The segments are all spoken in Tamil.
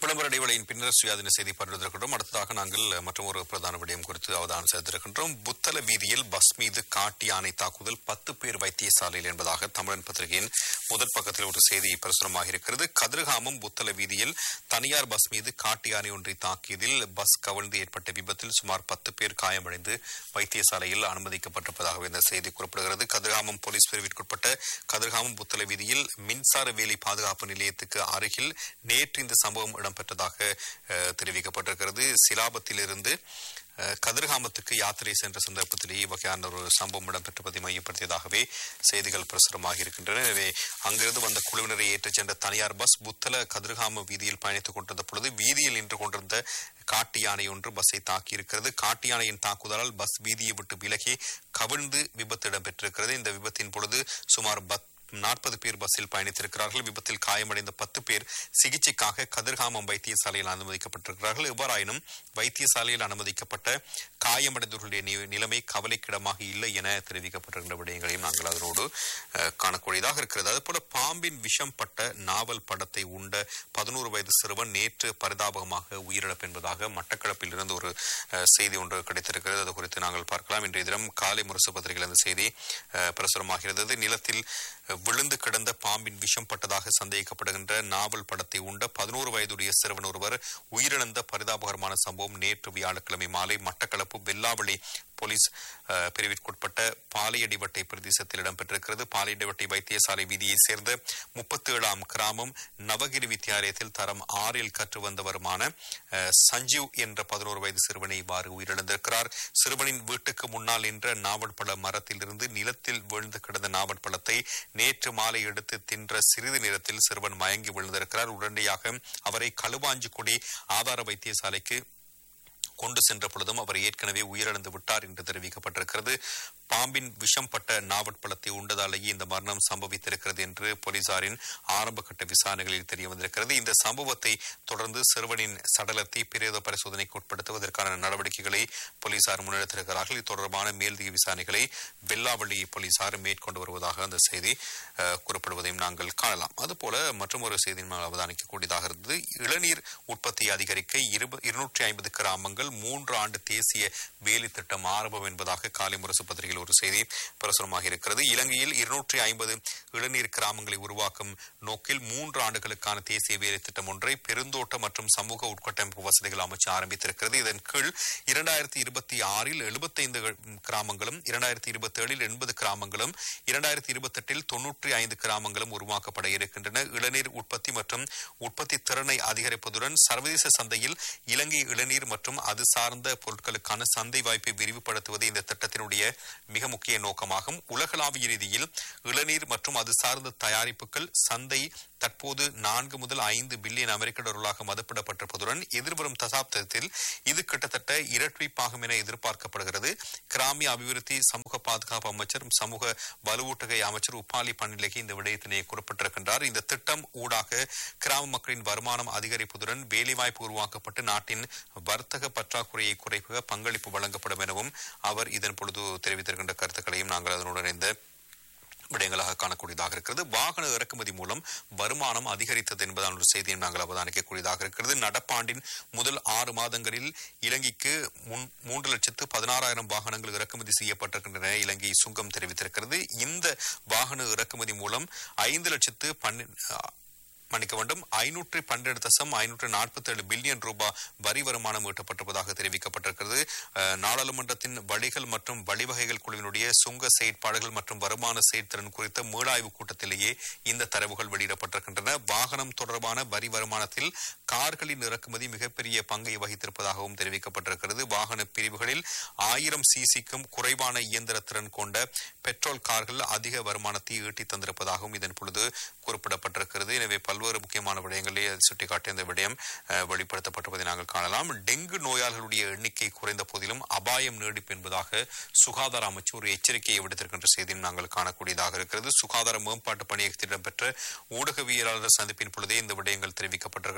விளம்பர இடைவெளியின் பின்னர் சுயாதீன செய்தி பகிர்ந்திருக்கின்றோம் அடுத்ததாக நாங்கள் மற்றும் ஒரு பிரதான விடயம் குறித்து அவதானம் செலுத்திருக்கின்றோம் புத்தள வீதியில் பஸ் மீது காட்டு யானை தாக்குதல் பத்து பேர் வைத்தியசாலையில் என்பதாக தமிழன் பத்திரிகையின் முதல் பக்கத்தில் ஒரு செய்தி பிரசுரமாக இருக்கிறது கதிர்காமம் புத்தள வீதியில் தனியார் பஸ் மீது காட்டு யானை ஒன்றை தாக்கியதில் பஸ் கவிழ்ந்து ஏற்பட்ட விபத்தில் சுமார் பத்து பேர் காயமடைந்து வைத்தியசாலையில் அனுமதிக்கப்பட்டிருப்பதாக இந்த செய்தி குறிப்பிடுகிறது கதிர்காமம் போலீஸ் பிரிவிற்குட்பட்ட கதிர்காமம் புத்தள வீதியில் மின்சார வேலி பாதுகாப்பு நிலையத்துக்கு அருகில் நேற்று இந்த சம்பவம் இடம்பெற்றதாக அஹ், தெரிவிக்கப்பட்டிருக்கிறது சிலாபத்திலிருந்து அஹ், கதிர்காமத்துக்கு யாத்திரை சென்ற சந்தர்ப்பத்திலேயே இவ்வகையான ஒரு சம்பவம் இடம்பெற்றதை மையப்படுத்தியதாகவே செய்திகள் பிரசுரமாக இருக்கின்றன எனவே அங்கிருந்து வந்த குழுவினரை ஏற்றிச் சென்ற தனியார் பஸ் புத்தள கதிர்காம வீதியில் பயணித்துக் கொண்டிருந்த பொழுது வீதியில் நின்று கொண்டிருந்த காட்டு யானை ஒன்று பஸ்ஸை தாக்கியிருக்கிறது காட்டு யானையின் தாக்குதலால் பஸ் வீதியை விட்டு விலகி கவிழ்ந்து விபத்து இடம்பெற்றிருக்கிறது இந்த விபத்தின் பொழுது சுமார் பத் நாற்பது பேர் பஸ்ஸில் பயணித்திருக்கிறார்கள் விபத்தில் காயமடைந்த பத்து பேர் சிகிச்சைக்காக கதிர்காமம் வைத்தியசாலையில் அனுமதிக்கப்பட்டிருக்கிறார்கள் எவ்வாறாயினும் வைத்தியசாலையில் அனுமதிக்கப்பட்ட காயமடைந்தவர்களுடைய நி- நிலைமை கவலைக்கிடமாக இல்லை என தெரிவிக்கப்பட்டிருக்கின்ற விடயங்களையும் நாங்கள் அதனோடு அஹ், காணக்கூடியதாக இருக்கிறது அதுபோல பாம்பின் விஷம் பட்ட நாவல் படத்தை உண்ட பதினோரு வயது சிறுவன் நேற்று பரிதாபகமாக உயிரிழப்பு என்பதாக மட்டக்களப்பில் இருந்து ஒரு அஹ், செய்தி ஒன்று கிடைத்திருக்கிறது அது குறித்து நாங்கள் பார்க்கலாம் இன்றைய தினம் காலை முரசு பத்திரிகையில் அந்த செய்தி அஹ், பிரசுரமாக இருந்தது நிலத்தில் அஹ், விழுந்து கிடந்த பாம்பின் விஷம் பட்டதாக சந்தேகிக்கப்படுகின்ற நாவல் படத்தை உண்ட பதினோரு வயதுடைய சிறுவன் ஒருவர் உயிரிழந்த பரிதாபகரமான சம்பவம் நேற்று வியாழக்கிழமை மாலை மட்டக்களப்பு வெல்லாவளி போலீஸ் அஹ், பிரிவிற்குட்பட்ட பாலையடிவட்டை பிரதேசத்தில் இடம்பெற்றிருக்கிறது பாலையடிவட்டை வைத்தியசாலை வீதியைச் சேர்ந்த முப்பத்தி ஏழாம் கிராமம் நவகிரி வித்தியாலயத்தில் தரம் ஆறில் கற்று வந்தவருமான அஹ், சஞ்சீவ் என்ற பதினோரு வயது சிறுவனை இவ்வாறு உயிரிழந்திருக்கிறார் சிறுவனின் வீட்டுக்கு முன்னால் நின்ற நாவற்பழ மரத்திலிருந்து நிலத்தில் விழுந்து கிடந்த நாவற்பழத்தை நேற்று மாலை எடுத்து தின்ற சிறிது நேரத்தில் சிறுவன் மயங்கி விழுந்திருக்கிறார் உடனடியாக அவரை களுவாஞ்சிக்குடி ஆதார வைத்தியசாலைக்கு கொண்டு சென்ற பொழுதும் அவர் ஏற்கனவே உயிரிழந்து விட்டார் என்று தெரிவிக்கப்பட்டிருக்கிறது பாம்பின் விஷம் பட்ட நாவற்பழத்தை உண்டதாலேயே இந்த மரணம் சம்பவித்திருக்கிறது என்று போலீசாரின் ஆரம்பகட்ட விசாரணைகளில் தெரிய வந்திருக்கிறது இந்த சம்பவத்தை தொடர்ந்து சிறுவனின் சடலத்தை பிரேத பரிசோதனைக்கு உட்படுத்துவதற்கான நடவடிக்கைகளை போலீசார் முன்னெடுத்திருக்கிறார்கள் இது தொடர்பான மேலதிக விசாரணைகளை வெல்லாவள்ளி போலீசார் மேற்கொண்டு வருவதாக அந்த செய்தி அஹ், குறிப்பிடுவதையும் நாங்கள் காணலாம் அதுபோல மற்றும் ஒரு செய்தி நாம் அவதானிக்கக்கூடியதாக இருந்தது இளநீர் உற்பத்தி அதிகரிக்க இருப- இருநூற்றி ஐம்பது கிராமங்கள் மூன்று ஆண்டு தேசிய வேலை திட்டம் ஆரம்பம் என்பதாக காலை முரசு பத்திரிகையில் ஒரு செய்தி பிரசுரமாக இருக்கிறது இலங்கையில் இருநூற்றி ஐம்பது இளநீர் கிராமங்களை உருவாக்கும் நோக்கில் மூன்று ஆண்டுகளுக்கான தேசிய வேலை திட்டம் ஒன்றை பெருந்தோட்ட மற்றும் சமூக உட்கட்டமைப்பு வசதிகள் அமைச்சு ஆரம்பித்திருக்கிறது இதன் கீழ் இரண்டாயிரத்தி இருபத்தி ஆறில் எழுபத்தைந்து கிராமங்களும் இரண்டாயிரத்தி இருபத்தி ஏழில் எண்பது கிராமங்களும் இரண்டாயிரத்தி இருபத்தி எட்டில் தொன்னூற்றி ஐந்து கிராமங்களும் உருவாக்கப்பட இருக்கின்றன இளநீர் உற்பத்தி மற்றும் உற்பத்தி திறனை அதிகரிப்பதுடன் சர்வதேச சந்தையில் இலங்கை இளநீர் மற்றும் அது சார்ந்த பொருட்களுக்கான சந்தை வாய்ப்பை விரிவுபடுத்துவது இந்த திட்டத்தினுடைய மிக முக்கிய நோக்கமாகும் உலகளாவிய ரீதியில் இளநீர் மற்றும் அது சார்ந்த தயாரிப்புகள் சந்தை தற்போது நான்கு முதல் ஐந்து பில்லியன் அமெரிக்க டாலர்களாக மதிப்பிடப்பட்டிருப்பதுடன் எதிர்வரும் தசாப்தத்தில் இது கிட்டத்தட்ட இரட்டிப்பாகும் என எதிர்பார்க்கப்படுகிறது கிராமிய அபிவிருத்தி சமூக பாதுகாப்பு அமைச்சர் சமூக வலுவூட்டகை அமைச்சர் உப்பாலி பணிலகி இந்த விடயத்தினை குறிப்பிட்டிருக்கின்றார் இந்த திட்டம் ஊடாக கிராம மக்களின் வருமானம் அதிகரிப்பதுடன் வேலைவாய்ப்பு உருவாக்கப்பட்டு நாட்டின் வர்த்தக பற்றாக்குறையை குறைக்க பங்களிப்பு வழங்கப்படும் எனவும் அவர் இதன் பொழுது தெரிவித்திருக்கின்ற கருத்துக்களையும் நாங்கள் அதனுடன் இந்த விடயங்களாக காணக்கூடியதாக இருக்கிறது வாகன இறக்குமதி மூலம் வருமானம் அதிகரித்தது என்பதான ஒரு செய்தியை நாங்கள் அவதானிக்கக்கூடியதாக இருக்கிறது நடப்பாண்டின் முதல் ஆறு மாதங்களில் இலங்கைக்கு முன் மூன்று லட்சத்து பதினாறாயிரம் வாகனங்கள் இறக்குமதி செய்யப்பட்டிருக்கின்றன இலங்கை சுங்கம் தெரிவித்திருக்கிறது இந்த வாகன இறக்குமதி மூலம் ஐந்து லட்சத்து பன்னெண்டு மன்னிக்க வேண்டும் ஐநூற்றி பன்னிரண்டு தசம் ஐநூற்று நாற்பத்தி ஏழு பில்லியன் ரூபாய் வரி வருமானம் ஈட்டப்பட்டிருப்பதாக தெரிவிக்கப்பட்டிருக்கிறது அஹ், நாடாளுமன்றத்தின் வழிகள் மற்றும் வழிவகைகள் குழுவினுடைய சுங்க செயற்பாடுகள் மற்றும் வருமான செயற்திறன் குறித்த மீளாய்வு கூட்டத்திலேயே இந்த தரவுகள் வெளியிடப்பட்டிருக்கின்றன வாகனம் தொடர்பான வரி வருமானத்தில் கார்களின் இறக்குமதி மிகப்பெரிய பங்கை வகித்திருப்பதாகவும் தெரிவிக்கப்பட்டிருக்கிறது வாகன பிரிவுகளில் ஆயிரம் சிசிக்கும் குறைவான இயந்திர திறன் கொண்ட பெட்ரோல் கார்கள் அதிக வருமானத்தை ஈட்டி தந்திருப்பதாகவும் இதன் பொழுது குறிப்பிடப்பட்டிருக்கிறது எனவே பல்வேறு முக்கியமான விடயங்களே அது சுட்டிக்காட்டிய இந்த விடயம் அஹ், வெளிப்படுத்தப்பட்டிருப்பதை நாங்கள் காணலாம் டெங்கு நோயாளர்களுடைய எண்ணிக்கை குறைந்த போதிலும் அபாயம் நீடிப்பு என்பதாக சுகாதார அமைச்சு ஒரு எச்சரிக்கையை விடுத்திருக்கின்ற செய்தியும் நாங்கள் காணக்கூடியதாக இருக்கிறது சுகாதார மேம்பாட்டு பணியகத்தில் இடம்பெற்ற ஊடகவியலாளர் சந்திப்பின் பொழுதே இந்த விடயங்கள் தெரிவிக்கப்பட்டிருக்கின்றன தேசிய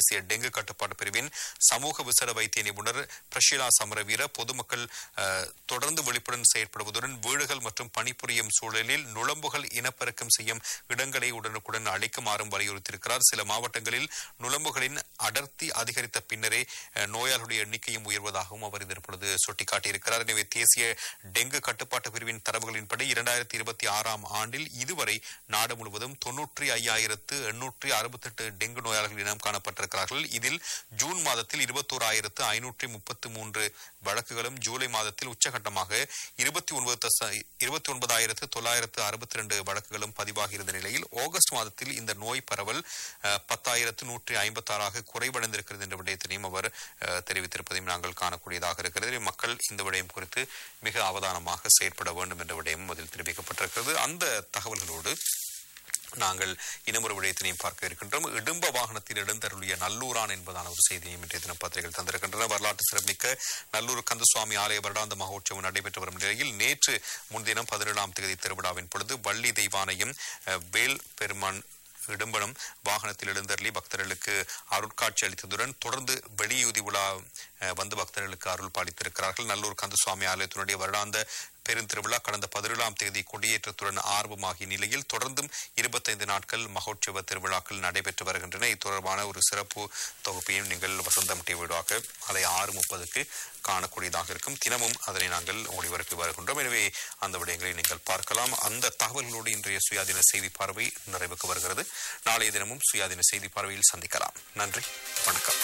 தேசிய டெங்கு கட்டுப்பாட்டு பிரிவின் சமூக விசேட வைத்திய நிபுணர் பிரஷிலா சமரவீர பொதுமக்கள் அஹ், தொடர்ந்து விழிப்புடன் செயற்படுவதுடன் வீடுகள் மற்றும் பணிபுரியும் சூழலில் நுளம்புகள் இனப்பெருக்கம் செய்யும் இடங்களை உடனுக்குடன் அளிக்குமாறும் வலியுறுத்தியிருக்கிறார் சில மாவட்டங்களில் நுளம்புகளின் அடர்த்தி அதிகரித்த பின்னரே அஹ், நோயாளர்களுடைய எண்ணிக்கையும் உயர்வதாகவும் அவர் இதற்பொழுது சுட்டிக்காட்டியிருக்கிறார் எனவே தேசிய டெங்கு கட்டுப்பாட்டு பிரிவின் தரவுகளின்படி இரண்டாயிரத்தி இருபத்தி ஆறாம் ஆண்டில் இதுவரை நாடு முழுவதும் தொன்னூற்றி ஐயாயிரத்து எண்ணூற்றி அறுபத்தெட்டு டெங்கு நோயாளர்கள் இனம் காணப்பட்டிருக்கிறார்கள் இதில் ஜூன் மாதத்தில் இருபத்தோராயிரத்து ஐநூற்றி முப்பத்து மூன்று வழக்குகளும் ஜூலை மாதத்தில் உச்சகட்டமாக இருபத்தி ஒன்பது தச இருபத்தி ஒன்பதாயிரத்து தொள்ளாயிரத்து அறுபத்தி ரெண்டு வழக்குகளும் பதிவாகியிருந்த நிலையில் ஆகஸ்ட் மாதத்தில் இந்த நோய் பரவல் அஹ், பத்தாயிரத்து நூற்றி ஐம்பத்தாறாக குறைவடைந்திருக்கிறது என்ற விடயத்தினையும் அவர் அஹ், தெரிவித்திருப்பதையும் நாங்கள் காணக்கூடியதாக இருக்கிறது மக்கள் இந்த விடயம் குறித்து மிக அவதானமாக செயற்பட வேண்டும் என்ற விடயமும் அதில் தெரிவிக்கப்பட்டிருக்கிறது அந்த தகவல்களோடு நாங்கள் இன்னமொரு விடயத்தினையும் பார்க்க இருக்கின்றோம் இடும்ப வாகனத்தில் எழுந்தருளிய நல்லூரான் என்பதான ஒரு செய்தியையும் இன்றைய தினம் பத்திரிகைகள் தந்திருக்கின்றன வரலாற்று சிறப்பிக்க நல்லூர் கந்தசுவாமி ஆலய வருடாந்த மகோற்சவம் நடைபெற்று வரும் நிலையில் நேற்று முன்தினம் பதினேழாம் தேதி திருவிழாவின் பொழுது வள்ளி தெய்வானையும் அஹ், வேல் பெருமான் இடும்பனம் வாகனத்தில் எழுந்தருளி பக்தர்களுக்கு அருட்காட்சி அளித்ததுடன் தொடர்ந்து வெளியூதி விழா அஹ், வந்து பக்தர்களுக்கு அருள் பாலித்திருக்கிறார்கள் நல்லூர் கந்தசுவாமி ஆலயத்தினுடைய வருடாந்த பெருந்திருவிழா கடந்த பதினேழாம் தேதி கொடியேற்றத்துடன் ஆரம்பமாகிய நிலையில் தொடர்ந்தும் இருபத்தைந்து நாட்கள் மகோற்சவ திருவிழாக்கள் நடைபெற்று வருகின்றன இது தொடர்பான ஒரு சிறப்பு தொகுப்பையும் நீங்கள் வசந்தம் டிவிடாக அதை ஆறு முப்பதுக்கு காணக்கூடியதாக இருக்கும் தினமும் அதனை நாங்கள் ஒளிபரப்பி வருகின்றோம் எனவே அந்த விடயங்களை நீங்கள் பார்க்கலாம் அந்த தகவல்களோடு இன்றைய சுயாதீன செய்தி பார்வை நிறைவுக்கு வருகிறது நாளைய தினமும் சுயாதீன செய்தி பார்வையில் சந்திக்கலாம் நன்றி வணக்கம்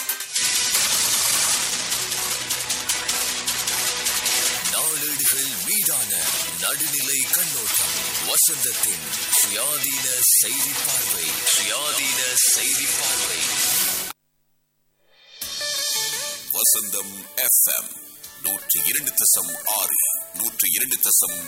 நாளேடுகள் மீதான நடுநிலை கண்ணோட்டம் வசந்தத்தின் சுயாதீன செய்தி பார்வை சுயாதீன செய்தி பார்வை வசந்தம் எஃப்எம் நூற்றி இரண்டு தசம் ஆறு நூற்றி இரண்டு தசம்